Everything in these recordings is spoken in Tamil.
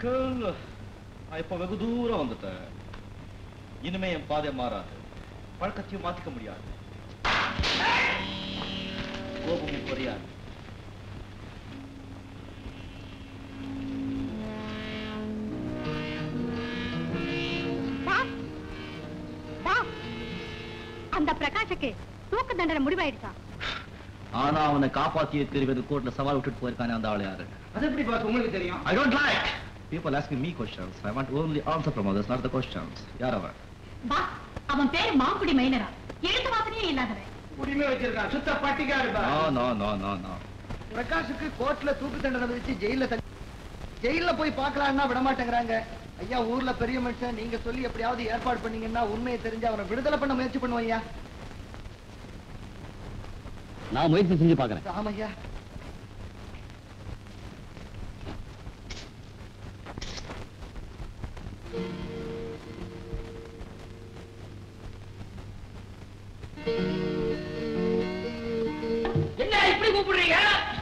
அங்கிள் நான் இப்ப வெகு தூரம் வந்துட்டேன் இனிமே என் பாதை மாறாது பழக்கத்தையும் மாத்திக்க முடியாது கோபமும் குறையாது பாஸ் பாஸ் அந்த பிரகாஷுக்கு தூக்கு தண்டனை முடிவாயிடுச்சா ஆனா அவனை காப்பாத்தியே தெரிவது கோர்ட்ல சவால் விட்டுட்டு போயிருக்கானே அந்த ஆளு யாரு அது எப்படி பாஸ் உங்களுக்கு தெரியும் I don't like people asking me questions. I want only answer from others, not the questions. யார் அவன் பாஸ் அவன் பேரு மாங்குடி மைனரா எழுத்து வாசனையே இல்லாதவன் உரிமை வச்சிருக்கான் சுத்த பட்டிக்காரு No, no, no, no, no. பிரகாஷுக்கு கோர்ட்ல தூக்கு தண்டனை விதிச்சு ஜெயில தண்ணி ஜெயில போய் பார்க்கலாம்னா விட மாட்டேங்கிறாங்க ஐயா ஊர்ல பெரிய மனுஷன் நீங்க சொல்லி எப்படியாவது ஏற்பாடு பண்ணீங்கன்னா உண்மையை தெரிஞ்சு அவனை விடுதலை பண்ண முயற்சி பண்ணுவோம் ஐயா நான் முயற்சி செஞ்சு பாக்குறேன் ஆமையா என்ன இப்படி கூப்பிடுறீங்க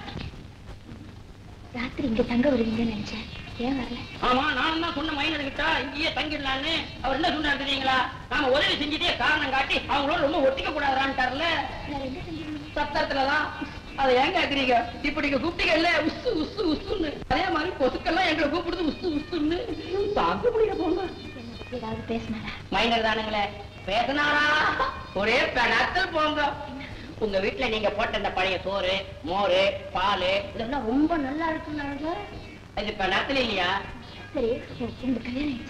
ராத்திரி இங்க தங்க வருவீங்கன்னு நினைச்சேன் ஏன் வரல ஆமா நானும் தான் சொன்ன மைனர் கிட்ட இங்கேயே தங்கிடலான்னு அவர் என்ன சொன்னாரு தெரியுங்களா நாம உதவி செஞ்சுட்டே காரணம் காட்டி அவங்களோட ரொம்ப ஒட்டிக்க கூடாதான்ட்டார்ல வேற எங்க செஞ்சிருந்தீங்க சத்தரத்துலதான் அதை ஏன் கேக்குறீங்க இப்ப நீங்க கூப்பிட்டீங்கல்ல உசு உசு உசுன்னு அதே மாதிரி கொசுக்கெல்லாம் எங்களை கூப்பிடுது உசு உசுன்னு தாங்க முடியல போங்க ஏதாவது பேசினாரா மைனர் தானுங்களே பேசினாரா ஒரே பெணத்தில் போங்க உங்க வீட்டுல நீங்க போட்ட அந்த பழைய சோறு மோரு பால் இதெல்லாம் ரொம்ப நல்லா இருக்குன்னாங்க இது பெணத்தில் இல்லையா சரி உங்க கல்யாணம்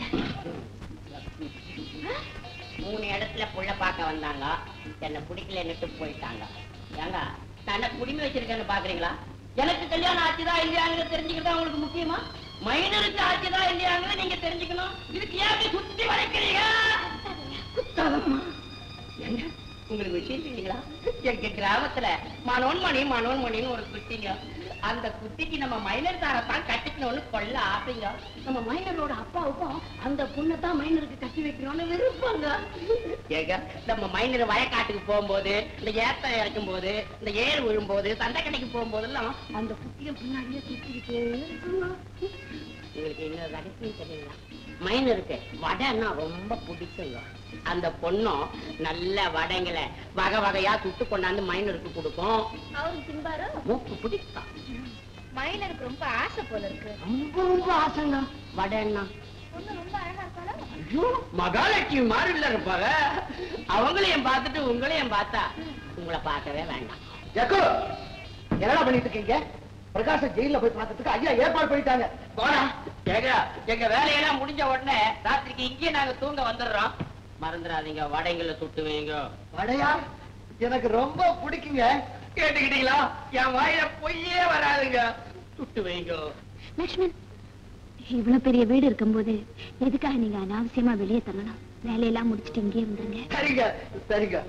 ஆயிடுச்சா மூணு இடத்துல புள்ள பார்க்க வந்தாங்க என்ன பிடிக்கலன்னுட்டு போயிட்டாங்க ஏங்க நான் என்ன குடிமை வச்சிருக்கேன்னு பாக்குறீங்களா எனக்கு கல்யாணம் ஆச்சுதா இல்லையாங்கிறது தெரிஞ்சுக்கிட்டா உங்களுக்கு முக்கியமா மைனருக்கு ஆச்சுதா இல்லையாங்கிறது நீங்க தெரிஞ்சுக்கணும் இதுக்கு ஏன் இப்படி சுத்தி வளைக்கிறீங்க குத்தாதம்மா ஏங்க, உங்களுக்கு விஷயம் தெரியுங்களா எங்க கிராமத்துல மனோன்மணி மனோன்மணின்னு ஒரு குட்டிங்க அந்த குட்டிக்கு நம்ம மைனர் தாரத்தான் கட்டிக்கணும்னு கொள்ள ஆசைங்க நம்ம மைனரோட அப்பாவுக்கும் அந்த பொண்ணை தான் மைனருக்கு கட்டி வைக்கணும்னு விருப்பங்க ஏங்க நம்ம மைனர் வயக்காட்டுக்கு போகும்போது இந்த ஏத்த இறக்கும் போது இந்த ஏர் விழும்போது சண்டைக்கடைக்கு போகும்போதெல்லாம் அந்த குட்டியும் பின்னாடியே சுத்திக்கிட்டே இருக்குங்க உங்களுக்கு இன்னொரு ரகசியம் தெரியுங்களா மைனருக்கு வடைன்னா ரொம்ப பிடிக்குங்க அந்த பொண்ணும் நல்ல வடைங்களை வகை வகையா சுட்டு கொண்டாந்து மைனருக்கு கொடுக்கும் அவரு திம்பாரோ மூக்கு பிடிக்கும் மைனருக்கு ரொம்ப ஆசை போல இருக்கு ரொம்ப ரொம்ப ஆசைங்க வடைன்னா பொண்ணு ரொம்ப அழகா இருக்காளோ ஐயோ மகாலட்சுமி மாதிரி இல்ல இருப்பாங்க அவங்களையும் பார்த்துட்டு உங்களையும் பார்த்தா உங்களை பார்க்கவே வேண்டாம் ஜக்கு என்னடா பண்ணிட்டு இருக்கீங்க பிரகாஷ ஜெயில போய் பார்க்கறதுக்கு ஐயா ஏற்பாடு பண்ணிட்டாங்க போடா எங்க எங்க வேலையெல்லாம் முடிஞ்ச உடனே ராத்திரிக்கு இங்கேயே நாங்க தூங்க வந்துடுறோம் மறந்துடாதீங்க வடைங்களை சுட்டு வைங்க வடையா எனக்கு ரொம்ப பிடிக்குங்க கேட்டுக்கிட்டீங்களா என் வாயில பொய்யே வராதுங்க சுட்டு வைங்க லக்ஷ்மண் இவ்வளவு பெரிய வீடு இருக்கும்போது எதுக்காக நீங்க அனாவசியமா வெளியே தள்ளணும் வேலையெல்லாம் முடிச்சிட்டு இங்கே வந்துருங்க சரிங்க சரிங்க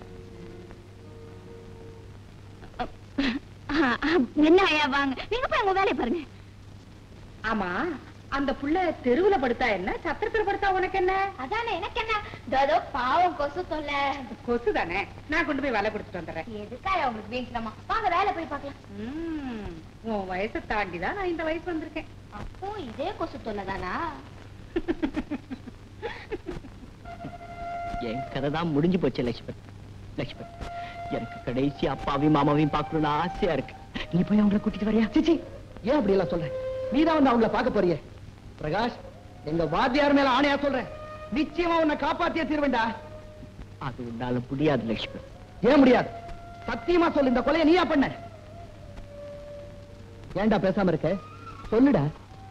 என்ன ஐயா வாங்க நீங்க போய் உங்க வேலையை பாருங்க ஆமா அந்த புள்ள தெருவுல படுத்தா என்ன சத்திரத்துல படுத்தா உனக்கு என்ன அதானே எனக்கு என்ன தோ பாவம் கொசு தொல்லை கொசு தானே நான் கொண்டு போய் வேலை கொடுத்துட்டு வந்துடுறேன் எதுக்கா உங்களுக்கு வீட்டுலமா வாங்க வேலை போய் பார்க்கலாம் ம், உன் வயசை தாண்டி தான் நான் இந்த வயசு வந்திருக்கேன் அப்போ இதே கொசு தொல்லை தானா என் கதை தான் முடிஞ்சு போச்சு லட்சுமண் லட்சுமண் எனக்கு கடைசி அப்பாவையும் மாமாவையும் பார்க்கணும்னு ஆசையா இருக்கு நீ போய் அவங்கள கூட்டிட்டு வரியா சிச்சி ஏன் அப்படி எல்லாம் சொல்ற நீதான் வந்து அவங்கள பார்க்க போறியே பிரகாஷ் எங்க வாத்தியார் மேல ஆணையா சொல்றேன் நிச்சயமா உன்னை காப்பாத்தியே தீர்வேண்டா அது உன்னால முடியாது லட்சுமண் ஏன் முடியாது சத்தியமா சொல்லு இந்த கொலையை நீயா பண்ண ஏன்டா பேசாம இருக்க சொல்லுடா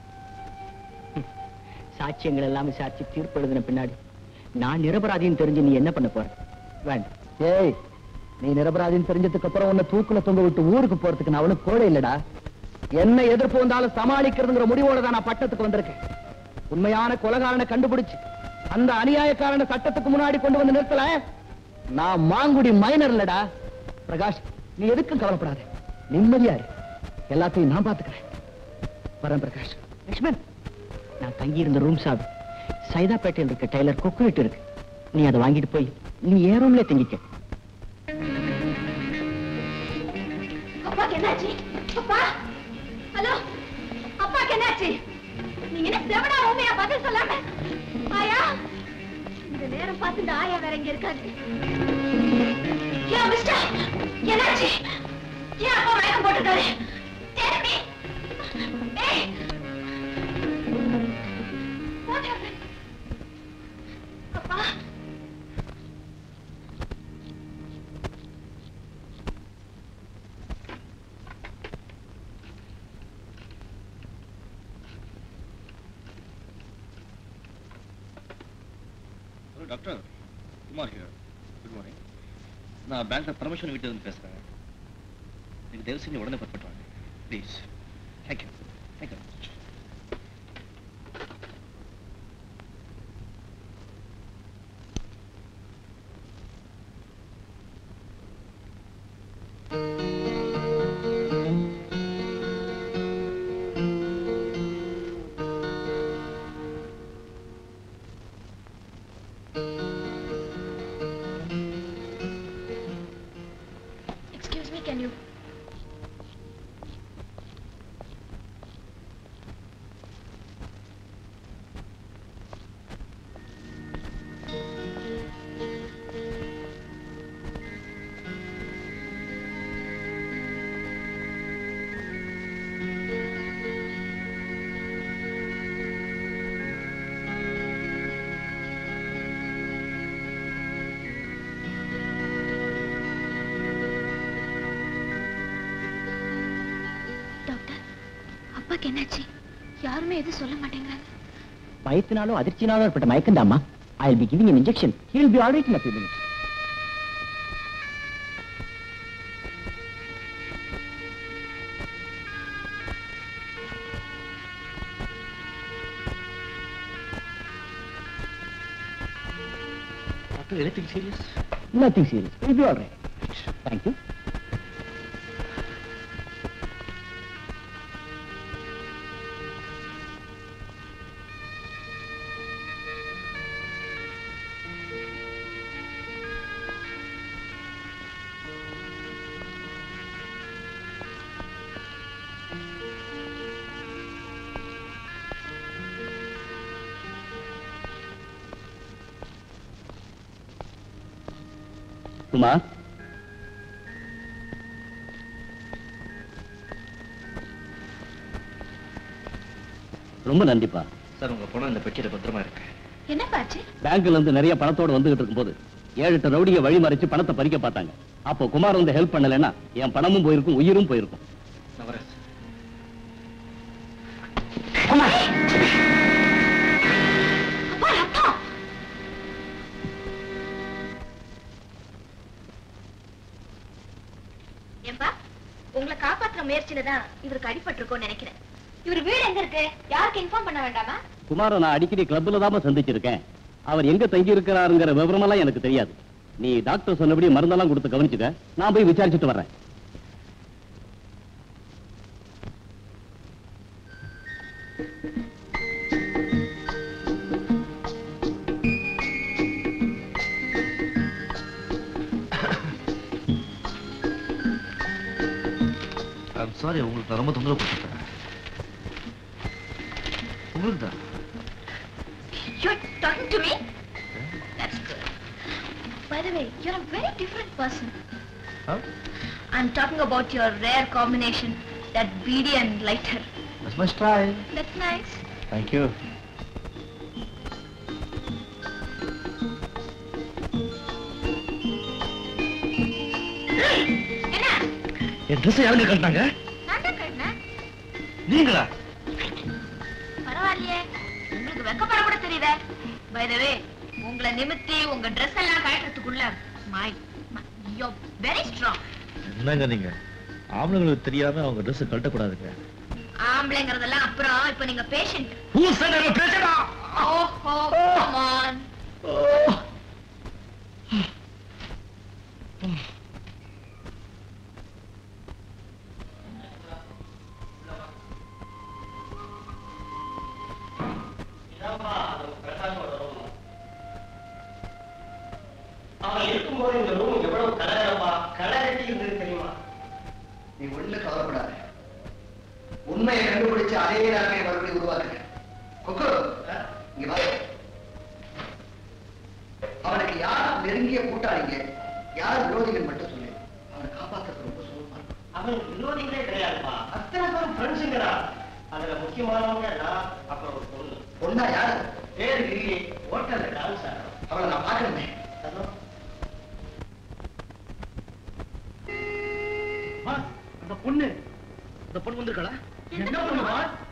சாட்சியங்கள் எல்லாம் விசாரிச்சு தீர்ப்பு எழுதின பின்னாடி நான் நிரபராதின்னு தெரிஞ்சு நீ என்ன பண்ண போற வேண்டாம் ஏய் நீ நிரபராதின்னு தெரிஞ்சதுக்கு அப்புறம் உன்னை தூக்குல தொங்க விட்டு ஊருக்கு போறதுக்கு நான் அவனுக்கு கோழை இல்லடா என்ன எதிர்ப்பு வந்தாலும் சமாளிக்கிறதுங்கிற முடிவோட தான் நான் பட்டத்துக்கு வந்திருக்கேன் உண்மையான கொலகாரனை கண்டுபிடிச்சு அந்த அநியாயக்காரனை சட்டத்துக்கு முன்னாடி கொண்டு வந்து நிறுத்தல நான் மாங்குடி மைனர் இல்லடா பிரகாஷ் நீ எதுக்கும் கவலைப்படாத நிம்மதியா இரு எல்லாத்தையும் நான் பாத்துக்கிறேன் வரேன் பிரகாஷ் லட்சுமண் நான் தங்கி இருந்த ரூம் சாவி சைதாப்பேட்டையில் இருக்க டெய்லர் கொக்கு வீட்டு இருக்கு நீ அதை வாங்கிட்டு போய் நீ ஏன் ரூம்ல தங்கிக்க அப்பாக்கு என்னாச்சு அப்பா ஹலோ அப்பாக்கு என்னாச்சு நீங்க என்ன செவடா உண்மையா பதில் சொல்லாம ஆயா இந்த நேரம் பார்த்து இந்த ஆயா வேற இங்க இருக்காது ஏன் மிஸ்டர் என்னாச்சு ஏன் அப்பா மயக்கம் போட்டுட்டாரு Tell me. ஏய். What happened? அப்பா hello doctor Kumar here good morning நான் பேங்க்ல பர்மிஷன் வீட்டு வந்து பேசுறேன் நீங்கள் தயவு செஞ்சு உடனே புறப்பட்டு வாங்க please thank you thank you Excuse me, can you? Doctor அப்பாக்கு என்னாச்சு யாருமே எதுவும் சொல்ல மாட்டேங்கிறாங்க பயத்தினாலும் அதிர்ச்சினாலும் ஏற்பட்ட மயக்கந்தாமா I will be giving an injection he will be all right in a few minutes doctor anything serious nothing serious he will be all right thank you Kumar ரொம்ப நன்றிப்பா சார் உங்க பணம் இந்த பெட்டியில பத்திரமா இருக்கு என்ன பாச்சு பேங்க்ல இருந்து நிறைய பணத்தோட வந்துகிட்டு இருக்கும்போது ஏழு எட்டு ரவுடிய வழி மறைச்சு பணத்தை பறிக்க பார்த்தாங்க அப்போ குமார் வந்து ஹெல்ப் பண்ணலைன்னா என் பணமும் போயிருக்கும் உயிரும் போயிருக்கும் நான் வரேன் சார் அப்பா ரத்தம் ஏன்பா உங்களை காப்பாற்ற முயற்சியில தான் இவருக்கு அடிபட்டிருக்கோம்னு நினைக்கிறேன் இவர் வீடு எங்க இருக்கு யாருக்கு இன்ஃபார்ம் பண்ண வேண்டாமா குமாரை நான் அடிக்கடி கிளப்ல தான் சந்திச்சிருக்கேன் அவர் எங்க தங்கி இருக்கிறாருங்கிற விவரமெல்லாம் எனக்கு தெரியாது நீ டாக்டர் சொன்னபடி மருந்தெல்லாம் கொடுத்து கவனிச்சுக்க நான் போய் விசாரிச்சுட்டு வர்றேன் ஐம் சாரி உங்களுக்கு நான் ரொம்ப தொந்தரவு கொடுத்துட்டேன் உங்களுக்கு தான் You're talking to me? That's good. By the way, you're a very different person. Huh? I'm talking about your rare combination, that beady and lighter. That's my style. That's nice. Thank you. என்ன என் ட்ரெஸ் யாருங்க கட்டினாங்க நான் தான் கட்டினேன் நீங்களா பரவாயில்லையே உங்களுக்கு வெக்கப்பட கூட தெரியுதே பை த வே உங்களை நிமித்தி உங்க Dress எல்லாம் கழட்டுறதுக்குள்ள மை யூ வெரி ஸ்ட்ராங் என்னங்க நீங்க ஆம்பளைங்களுக்கு தெரியாம அவங்க ட்ரெஸ் கழட்டக்கூடாதுங்க ஆம்பளைங்கிறதெல்லாம் அப்புறம் இப்ப நீங்க patient Who said I'm a patient? ஓஹோ கம் ஆன் அவன் இருக்கும்போது இந்த ரூம் எவ்வளவு கலகலப்பா கலகட்டி இருந்தது தெரியுமா நீ ஒண்ணு கவலைப்படாத உண்மையை கண்டுபிடிச்சு அதே நிலைமையை மறுபடியும் உருவாக்குங்க கொக்கு இங்க வா அவனுக்கு யார் நெருங்கிய கூட்டாளிங்க யார் விரோதிகள் மட்டும் சொல்லு அவனை காப்பாத்துறது ரொம்ப சுலபமா இருக்கும் அவன் விரோதிகளே கிடையாதுப்பா அத்தனை பேரும் ஃப்ரெண்ட்ஸுங்கிறா அதுல முக்கியமானவங்க நான் அப்புறம் ஒரு பொண்ணு பொண்ணா யாரு பேரு கிரி ஹோட்டல்ல டான்ஸ் ஆடுறோம் அவளை நான் பார்க்கணுமே அதோ அந்த பொண்ணு அந்த பொண்ணு வந்திருக்காளா என்ன பண்ணுவா